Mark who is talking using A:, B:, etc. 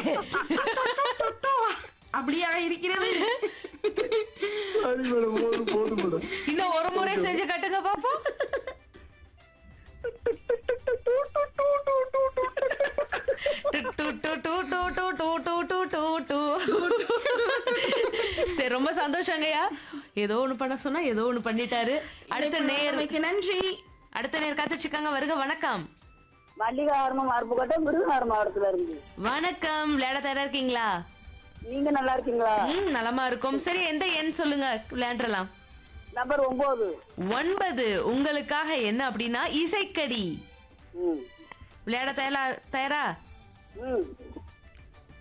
A: அப்படியா இருக்கிறது
B: சரி மேடம் போதும் போதும் மேடம்
C: இன்னும் ஒரு முறை செஞ்சு கட்டுங்க பாப்போம் டு, டு, டு, டு, டு, டு, டு, டு, டு, டு, டு. சரி ரொம்ப சந்தோஷங்கய்யா ஏதோ ஒண்ணு பண்ண சொன்னா ஏதோ ஒண்ணு பண்ணிட்டாரு அடுத்த நேர்
A: மிக்க நன்றி
C: அடுத்த நேர் காத்துச்சிருக்காங்க வருக வணக்கம்
D: மல்லிகாரமும் அருப்புக்கோட்டை விருதுநகர் மாவட்டத்துல இருந்து
C: வணக்கம் விளையாட தயாரா இருக்கீங்களா
D: நீங்க நல்லா இருக்கீங்களா
C: ம் நலமா இருக்கும் சரி எந்த எண் சொல்லுங்க விளையாண்டுலாம்
D: நம்பர் ஒன்பது
C: ஒன்பது உங்களுக்காக என்ன அப்படின்னா இசைக்கடி
D: ம்
C: விளையாட தயாரா தயாரா
D: ம்